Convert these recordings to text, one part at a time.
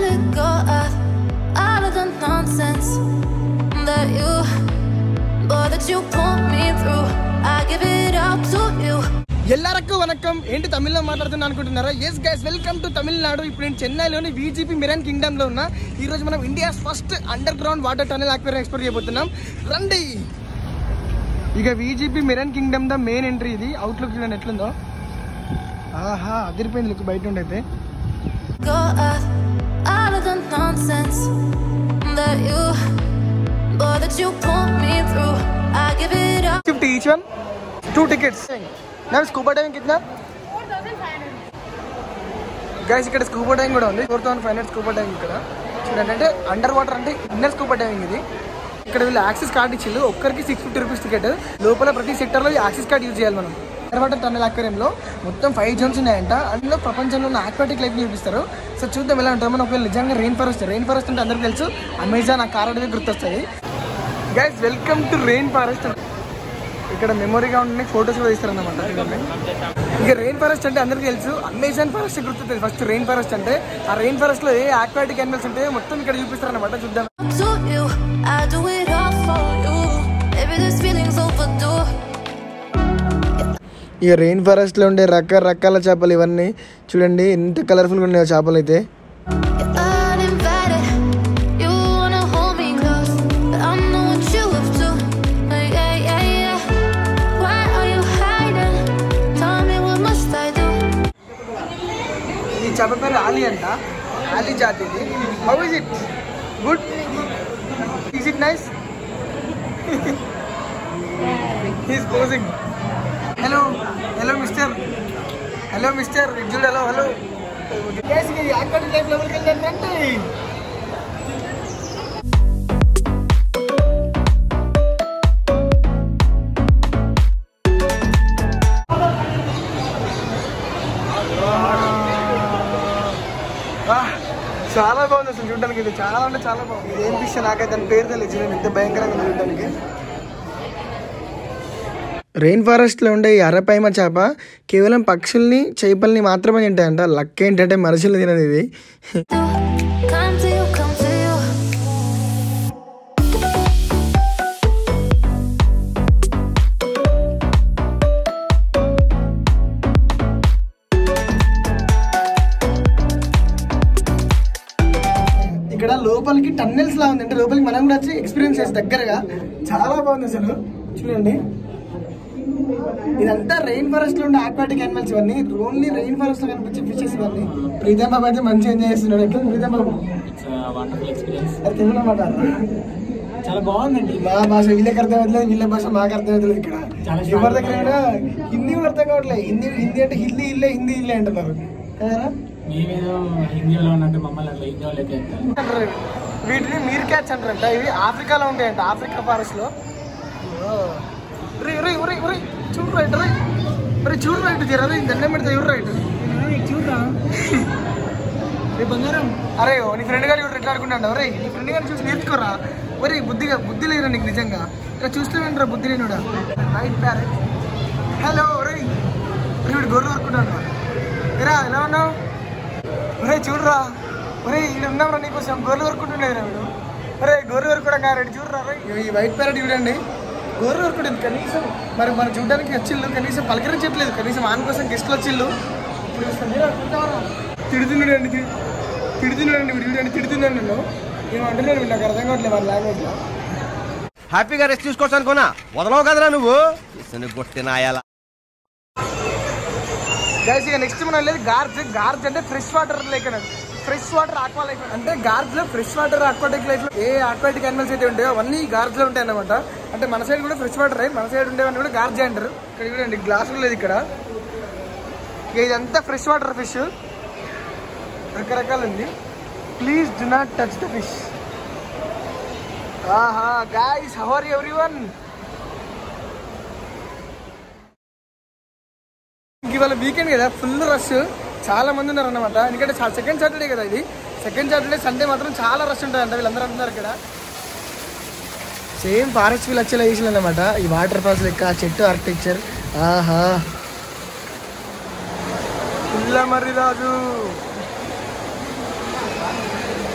go out, out of the nonsense that you, boy, that you put me through. I give it up to you. ఎల్లరకు vanakkam ఏంటి తమిళ్లో మాట్లాడుతున్నా అనుకుంటున్నారా yes guys welcome to Tamil Nadu ఇప్పుడు నేను చెన్నైలోని VGP marine Kingdom లో ఉన్నా ఈ రోజు మనం India first underground water tunnel aquarium explore చేయబోతున్నాం రండి ఇక VGP marine kingdom the main entry ఇది అవుట్లుక్ చూడండి ఎట్లుందో ఆహా అదిరిపోయింది లుక్ బయట నుండి అయితే Go out, out of the nonsense that you, boy, that you put me through. I give it up. Fifty each one two tickets నా scuba diving కింద గైస్ ఇక్కడ స్కూబా డైవింగ్ కూడా ఉంది four thousand five hundred scuba diving ఇక్కడ చూడండి అంటే under water అంటే inner scuba diving ఇది ఇక్కడ వీళ్ళు యాక్సిస్ కార్డ్ ఇచ్చిళ్ళు ఒక్కరికి సిక్స్ ఫిఫ్టీ రూపీస్ టికెట్ లోపల ప్రతి సెక్టర్లో యాక్సిస్ కార్డ్ యూజ్ చేయాలి మనం అండర్ వాటర్ టన్నల్ అక్వేరియంలో మొత్తం ఫైవ్ జోన్స్ ఉన్నాయంట అందులో ప్రపంచంలో ఉన్న ఆక్వాటిక్ లైఫ్ చూపిస్తారు సో చూద్దాం ఎలా ఉంటుంది మనం ఒకవేళ నిజంగా రెయిన్ ఫారెస్ట్ రెయిన్ ఫారెస్ట్ అంటే అందరికీ తెలుసు అమెజాన్ ఆ కార్ అనేది గుర్తొస్తుంది guys welcome to rain forest ఇక్కడ మెమొరీగా ఉండే ఫొటోస్ కూడా తీస్తారన్నమాట ఇక రెయిన్ ఫారెస్ట్ అంటే అందరికీ తెలుసు అమెజాన్ ఫారెస్ట్ గుర్తుంది ఫస్ట్ రెయిన్ ఫారెస్ట్ అంటే ఆ రెయిన్ ఫారెస్ట్ లో ఏ ఆక్వాటిక్ యానిమల్స్ ఉంటాయో మొత్తం ఇక్కడ చూపిస్తారన్నమాట చూద్దాం to you. I do it all for you. Maybe this feeling's overdue. ఇక రెయిన్ ఫారెస్ట్ లో ఉండే రకరకాల చేపలు ఇవన్నీ చూడండి ఎంత కలర్ఫుల్ గా ఉన్నాయో చేపలు అయితే You're uninvited. You wanna hold me close, but I know what you up to. Uh, Yeah, yeah, yeah. Why are you hiding? Tell me what must I do? ఈ చేప పేరు ఆలి అంట ఆలి జాతి ఇది how is it good is it nice he's posing hello hello mister hello mister చూడు hello hello aquatic life లెవెల్కి వెళ్ళండి ఆ, చాలా బాగుంది అసలు చూడడానికి ఇది చాలా అంటే చాలా బాగుంది ఇది ఏం ఫిష్ నాకైతే దాని పేరు తెలియదు చూడండి ఎంత భయంకరంగా ఉంది చూడడానికి రెయిన్ ఫారెస్ట్లో ఉండే ఈ అరపైమ చేప కేవలం పక్షుల్ని చేపల్ని మాత్రమే తింటాయంట లక్ ఏంటంటే మనుషులు తినదు ఇది Come to you, come to you. ఇక్కడ లోపలికి టన్నెల్స్ లా ఉంది అంటే లోపలికి మనం కూడా వచ్చి ఎక్స్పీరియన్స్ చేసి దగ్గరగా చాలా బాగుంది అసలు చూడండి ఇదంతా రెయిన్ ఫారెస్ట్ లో ఉండే ఆక్వాటిక్ యానిమల్స్ ఇవన్నీ ఓన్లీ రెయిన్ ఫారెస్ట్ లో కనిపించే ఫిషెస్ ఇవన్నీ ప్రీతం బాబు అయితే మంచిగా ఎంజాయ్ చేస్తున్నాడు ఎట్లా ప్రీతం బాబు వండర్ఫుల్ ఎక్స్పీరియన్స్ అది తెలుగులో మాట చాలా బాగుందండి మా భాష వీళ్ళకి అర్థం అవుతుంది వీళ్ళ భాష మాకు అర్థం అవుతుంది ఇక్కడ చాలా ఎవరి దగ్గర అయినా హిందీ కూడా అర్థం కావట్లేదు హిందీ హిందీ అంటే హిందీ ఇల్లే హిందీ ఇల్లే అంటున్నారు కదరా? మేమేదో హిందీలో ఉన్నట్టు మమ్మల్ని అట్లా హిందీ వాళ్ళకి అంటారు వీటిని మీర్ క్యాట్స్ అంటారంట ఇవి ఆఫ్రికాలో ఉంటాయంట ఆఫ్రికా ఫారెస్ట్ లో చూడు రైట్ రే మరి చూడు రైట్ తీరా దండం పెడితే చూడు రైట్ చూడరా బంగారం అరే ఓ, నీ ఫ్రెండ్ గారు ఎట్లా ఆడుకుంటాడు ఒరే నీ ఫ్రెండ్ గారిని చూసి నేర్చుకోరా ఒరే బుద్ధిగా బుద్ధి లేదురా నీకు నిజంగా ఇలా చూస్తూ వినరా బుద్ధి లేనుడా రైట్ ప్యారెట్ హలో ఒరే వీడు గొర్రెలు వరుకుంటాడు ఎరా ఎలా ఉన్నావు ఒరే చూడరా ఒరే ఇక్కడ ఉన్నాం నీకోసం గొర్రెలు వరుకుంటుండే రా వీడు ఒరే గొర్రెలు వరుకోవడం కారెడ్డి చూడరా రే ఈ వైట్ ప్యారెట్ చూడండి గొర్రెలు వరుకుంటుంది కనీసం మరి మనం చూడడానికి వచ్చిళ్ళు కనీసం పలకరించట్లేదు కనీసం ఆమె కోసం గెస్ట్లు వచ్చిళ్ళు ఇప్పుడు వస్తుంది. రా, చూద్దామరా. తిడుతున్నాడండి తిడు- తిడుతున్నాడండి వీడు చూడండి తిడుతున్నాడు నన్ను ఏమంటున్నాడు వీడు నాకు అర్థం కావట్లేదు వాళ్ళ లాంగ్వేజ్లో హ్యాపీగా రెస్ట్ తీసుకోవచ్చు అనుకున్నా వదలవు కదరా నువ్వు కొట్టినాయాల గైస్ ఇక నెక్స్ట్ మనం వెళ్ళేది గార్జ్ గార్జ్ అంటే ఫ్రెష్ వాటర్ లేక్ అన్నట్టు ఫ్రెష్ వాటర్ ఆక్వా లైక్ అంటే గార్జ్ లో ఫ్రెష్ వాటర్ ఆక్వాటిక్ లైఫ్ లో ఏ ఆక్వాటిక్ యానిమల్స్ అయితే ఉంటాయో అవన్నీ గార్జ్ లో ఉంటాయి అన్నమాట అంటే మన సైడ్ కూడా ఫ్రెష్ వాటర్ మన సైడ్ ఉండేవన్నీ కూడా గార్జ్ అంటారు ఇక్కడ చూడండి గ్లాసులు లేదు ఇక్కడ ఇక ఇదంతా ఫ్రెష్ వాటర్ ఫిష్ రకరకాలు ఉంది please do not touch the fish ఆహా guys how are everyone ఇవాళ వీకెండ్ కదా ఫుల్ రష్ చాలా మంది ఉన్నారు అన్నమాట ఎందుకంటే సెకండ్ సాటర్డే కదా ఇది సెకండ్ సాటర్డే సండే మాత్రం చాలా రష్ ఉంటుందంట వీళ్ళందరూ అంటున్నారు ఇక్కడ సేమ్ ఫారెస్ట్ ఫీల్ వచ్చేలా చేసిన అనమాట ఈ వాటర్ ఫాల్స్ లెక్క ఆ చెట్టు ఆర్కిటెక్చర్ ఆహా పుల్ల మర్రి రాజు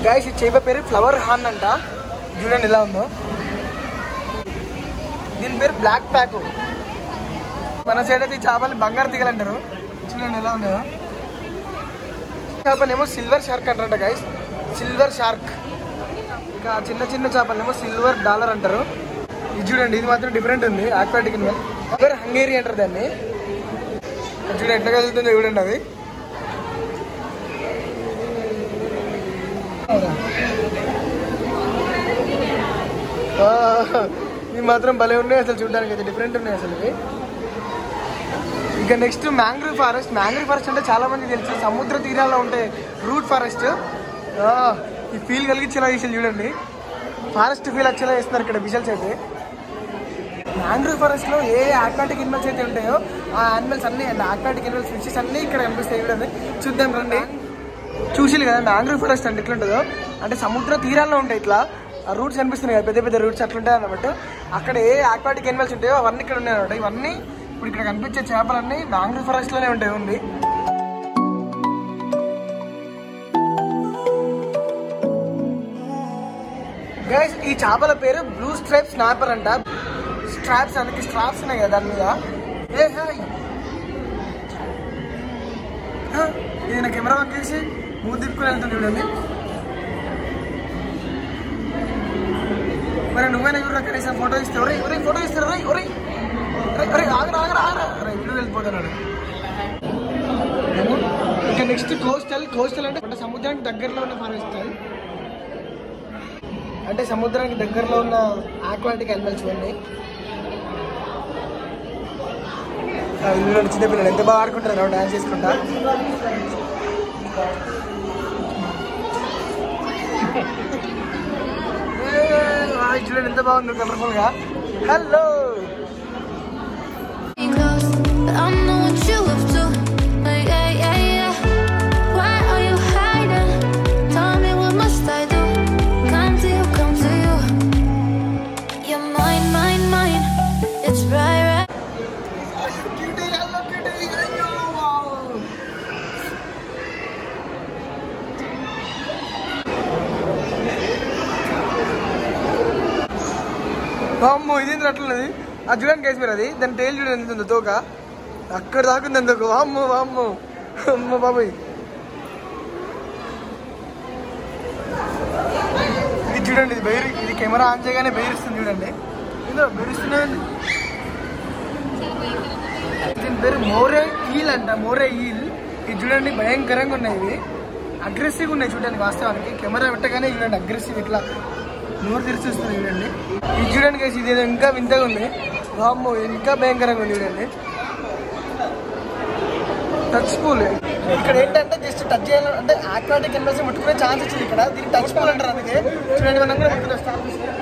గాయస్ ఈ చేప పేరు ఫ్లవర్ హార్న్ అంట చూడండి ఎలా ఉందో దీని పేరు బ్లాక్ ప్యాక్ మన సైడ్ అయితే ఈ చేపలు బంగారు తీగలు అంటారు చూడండి ఎలా ఉందో చేపనేమో సిల్వర్ షార్క్ అంటారంట గైస్ సిల్వర్ షార్క్ ఇంకా చిన్న చిన్న చేపలనేమో సిల్వర్ డాలర్ అంటారు ఇది చూడండి ఇది మాత్రం డిఫరెంట్ ఉంది ఆక్వాటిక్ సిల్వర్ హంగేరి అంటారు దాన్ని అది చూడండి ఎట్లా కదులుతుందో చూడండి అది ఆ, ఇవి మాత్రం భలే ఉన్నాయి అసలు చూడడానికి అయితే డిఫరెంట్ ఉన్నాయి అసలు ఇవి ఇంకా next mangrove forest mangrove forest అంటే చాలా మంది తెలుసు సముద్ర తీరాల్లో ఉంటే రూట్ ఫారెస్ట్ ఈ ఫీల్ కలిగించేలా విషయాలు చూడండి ఫారెస్ట్ ఫీల్ వచ్చేలా చేస్తున్నారు ఇక్కడ విషయాల్స్ అయితే మ్యాంగ్రూవ్ ఫారెస్ట్ లో ఏ ఆక్వాటిక్ ఎనిమల్స్ అయితే ఉంటాయో ఆ యానిమల్స్ అన్ని అండ్ ఆక్వాటిక్ ఎనిమల్స్ ఫిషెస్ అన్ని ఇక్కడ కనిపిస్తాయి చూడండి చూద్దాం రండి చూసి కదా మ్యాంగ్రూవ్ ఫారెస్ట్ అంటే ఎట్లుంటుందో అంటే సముద్ర తీరాల్లో ఉంటాయి ఇట్లా ఆ రూట్స్ కనిపిస్తున్నాయి కదా పెద్ద పెద్ద రూట్స్ అట్లుంటాయి అన్నమాట అక్కడ ఏ ఆక్వాటిక్ ఎనిమల్స్ ఉంటాయో అవన్నీ ఇక్కడ ఉన్నాయి అనమాట ఇవన్నీ ఇప్పుడు ఇక్కడ కనిపించే చేపలన్నీ మ్యాంగ్రూవ్ ఫారెస్ట్ లోనే ఉంటాయి ఉంది గైస్ ఈ చేపల పేరు బ్లూ స్ట్రైప్ స్నాపర్ అంట స్ట్రాప్స్ అందుకే స్ట్రాప్స్ ఉన్నాయి కదా దాని మీద ఏ హాయ్ హ, ఇది నా కెమెరా ఆన్ చేసి మూడు తిప్పుకుని వెళ్తుంది చూడండి మరి నువ్వైనా ఎవరు కనీసం ఫోటో ఇస్తే ఒరే ఒరే ఫోటో ఇస్తారు ఒరే ఒరే ఒరే ఒరే ఆగరా ఆగరా ఆగరా అరే వీడు వెళ్ళిపోతున్నాడు ఇక నెక్స్ట్ కోస్టల్ కోస్టల్ అంటే అంటే సముద్రానికి దగ్గరలో ఉన్న ఫారెస్ట్ అంటే సముద్రానికి దగ్గరలో ఉన్న ఆక్వాటిక్ అనిమల్స్ ఇవన్నీ ఆ, వీళ్ళు చిన్న పిల్లలు ఎంత బాగా ఆడుకుంటారు డాన్స్ చేసుకుంటా ఏ, ఆ, చూడండి ఎంత బాగుంది కలర్ఫుల్ గా hello close, but I know what you up to. Yeah, yeah, yeah. Why are you hiding? Tell me what must I do? Come to you, come to you. You're mine, mine, mine. It's right, right. Cutie hello cutie అయ్యో wow. అమ్మో ఇదేంటి అట్లున్నది అది చూడండి case మీరు అది దాని tile చూడండి ఎంత ఉందో తోక అక్కడ దాకుంది అందుకు వామ్మో వామ్మో అమ్మో బాబాయ్ ఇది చూడండి ఇది బెయిర్ ఇది కెమెరా ఆన్ చేయగానే బెయిరిస్తుంది చూడండి ఇందులో బెయిరిస్తున్నాయండి దీని పేరు మోరే ఈల్ అంట మోరే ఈల్ ఇది చూడండి భయంకరంగా ఉన్నాయి ఇవి అగ్రెసివ్ ఉన్నాయి చూడండి వాస్తవానికి కెమెరా పెట్టగానే చూడండి అగ్రెసివ్ ఇట్లా నోరు తెరిచి వస్తుంది చూడండి ఇది చూడండి కేసు ఇది ఏదో ఇంకా వింతగా ఉంది వామ్మో ఇంకా భయంకరంగా ఉంది చూడండి టచ్ పూల్ ఇక్కడ ఏంటంటే జస్ట్ టచ్ చేయాలి అంటే ఆక్వాటిక్ ఎనిమల్స్ ముట్టుకునే ఛాన్స్ వచ్చింది ఇక్కడ దీన్ని టచ్ పూల్ అంటారు అందుకే చూడండి మనం కూడా ముట్టుకునే స్టార్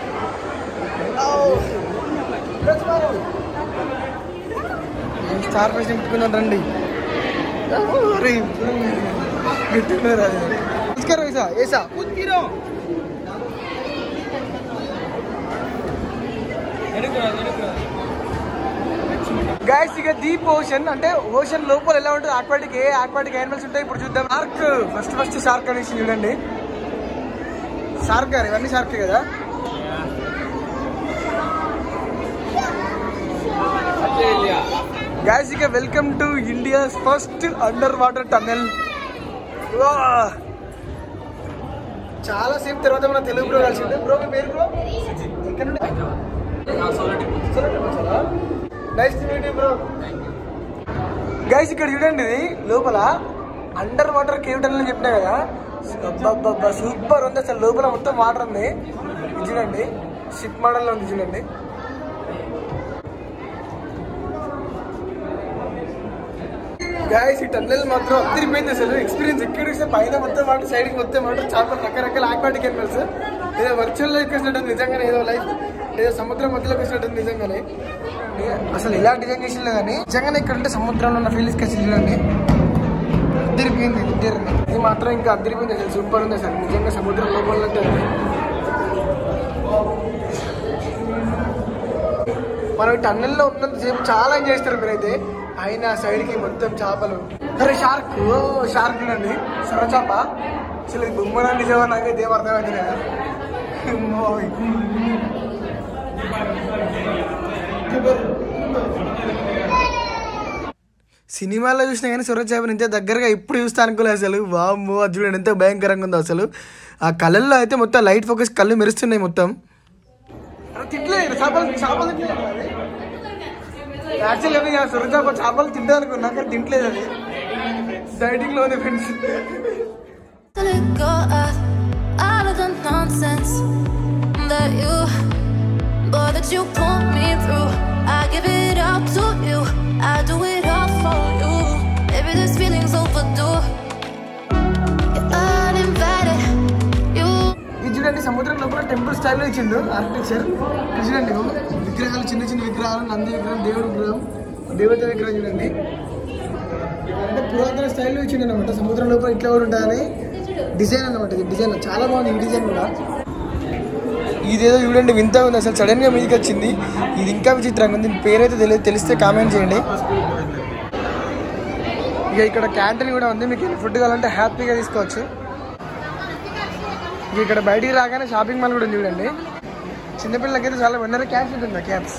స్టార్ ఫిష్ ముట్టుకున్నాను రండి అరే, గట్టిగున్నారు అది. నమస్కారం ఏసా ఏసా గాయస్ ఇక డీప్ ఓషన్ అంటే ఓషన్ లోపల ఎలా ఉంటుంది ఆక్వాటిక్ ఏ ఆక్వాటిక్ యానిమల్స్ ఉంటాయి ఇప్పుడు చూద్దాం షార్క్ ఫస్ట్ ఫస్ట్ షార్క్ అనేసి చూడండి షార్క్ గారు ఇవన్నీ షార్క్ కదా గాయస్ ఇక welcome to India's first under water tunnel చాలా సేపు తర్వాత మన తెలుగు బ్రో కలిసి బ్రో మీ పేరు బ్రో ఎక్కడ నుండి nice to meet bro guys ఇక్కడ చూడండి ఇది లోపల అండర్ వాటర్ కేవ్ టనల్ అని చెప్పినా కదా అబ్బబ్బబ్బా సూపర్ ఉంది అసలు లోపల మొత్తం వాటర్ ఉంది ఇది చూడండి షిప్ మోడల్లో ఉంది చూడండి గాయస్ ఈ టన్నెల్ మాత్రం అదిరిపోయింది అసలు ఎక్స్పీరియన్స్ ఎక్కడ చూస్తే పైన మొత్తం వాటర్ సైడ్ కి మొత్తం వాటర్ చేపలు రకరకాల ఆక్వాటిక్ ఎనిమల్స్ ఏదో వర్చువల్ లైఫ్ వచ్చినట్టు నిజంగానే ఏదో లైఫ్ ఏదో సముద్రం మధ్యలోకి వచ్చినట్టు నిజంగానే ఏ- అసలు ఇలా డిజైన్ చేసిందో కానీ నిజంగానే ఇక్కడ ఉంటే సముద్రంలో ఉన్న ఫీలింగ్స్ కలిసి చూడండి అదిరిపోయింది ఇది అదిరింది. ఇది మాత్రం ఇంకా అదిరిపోయింది అసలు సూపర్ ఉంది అసలు నిజంగా సముద్రం లోపల ఉంది. మనం ఈ టన్నెల్లో ఉన్నంత సేపు చాలా ఎంజాయ్ చేస్తారు మీరైతే అయినా సైడ్కి మొత్తం చేపలు అరే షార్క్ ఓ షార్క్ అండి సొరచాప అసలు ఇది బొమ్మనా నిజమా నాకైతే ఏం అర్థమైతే కదా అమ్మో. సినిమాలో చూసినా కానీ సొరచాపని ఇంత దగ్గరగా ఇప్పుడు చూస్తా అనుకోలేదు అసలు వామ్మో అది చూడండి ఎంత భయంకరంగా ఉందో అసలు ఆ కళ్ళల్లో అయితే మొత్తం లైట్ ఫోకస్ కళ్ళు మెరుస్తున్నాయి మొత్తం అరే తింటలేదు చేపలు చేపలు తింటలేదు అది యాక్చువల్లీ సొర చేప చేపలు తింటా అనుకున్నా కానీ తింటలేదు అది డైటింగ్ లో ఉంది friends to let go of all of the nonsense that you, boy, that you put me through. I give it up to you. I do it all for you. Maybe this feeling's overdue. You're uninvited. You. ఇది చూడండి సముద్రం లోపల temple స్టైల్లో ఇచ్చిండు architecture ఇది చూడండి ఇగో విగ్రహాలు చిన్న చిన్న విగ్రహాలు నంది విగ్రహం దేవుడి విగ్రహం దేవత విగ్రహం చూడండి అంటే పురాతన స్టైల్లో ఇచ్చిండు అనమాట సముద్రం లోపల ఇట్లా కూడా ఉంటుందని డిజైన్ అనమాట ఇది డిజైన్ చాలా బాగుంది ఈ డిజైన్ కూడా ఇదేదో చూడండి వింత ఉంది అసలు సడన్ గా మీదకి వచ్చింది ఇది ఇంకా విచిత్రంగా ఉంది దీని పేరైతే తెలియదు తెలిస్తే కామెంట్ చేయండి ఇక ఇక్కడ క్యాంటీన్ కూడా ఉంది మీకు ఫుడ్ కావాలంటే హ్యాపీగా తీసుకోవచ్చు ఇక ఇక్కడ బయటికి రాగానే షాపింగ్ మాల్ కూడా ఉంది చూడండి చిన్నపిల్లలకైతే చాలా వందర క్యాప్స్ ఉంటుంది క్యాప్స్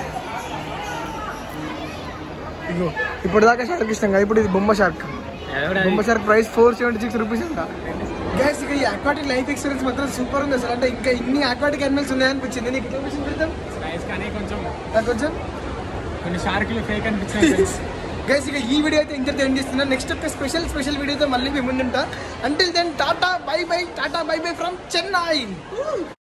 ఇగో ఇప్పుడు దాకా షార్క్ ఇష్టం కదా ఇప్పుడు ఇది బొమ్మ షార్క్ బొమ్మ shark price four seventy six rupees అంట గ్యాస్ ఇక ఈ అక్వాటిక్ లైఫ్ ఎక్స్పీరియన్స్ మాత్రం సూపర్ ఉంది అసలు అంటే ఇంకా ఇన్ని అక్వాటిక్ అనిమల్స్ ఉన్నాయనిపించింది నీకు ఎట్లా అనిపించింది ప్రీతం? Guys, కానీ కొంచెం నాకు కొంచెం కొన్ని షార్కులు ఫేక్ అనిపించినాయి friends. గైస్ ఇక ఈ వీడియో అయితే ఇంతటితో ఎండ్ చేస్తున్నాను నెక్స్ట్ ఒక స్పెషల్ స్పెషల్ వీడియోతో మళ్ళీ మీ ముందుంటా until then tata bye bye tata bye bye from Chennai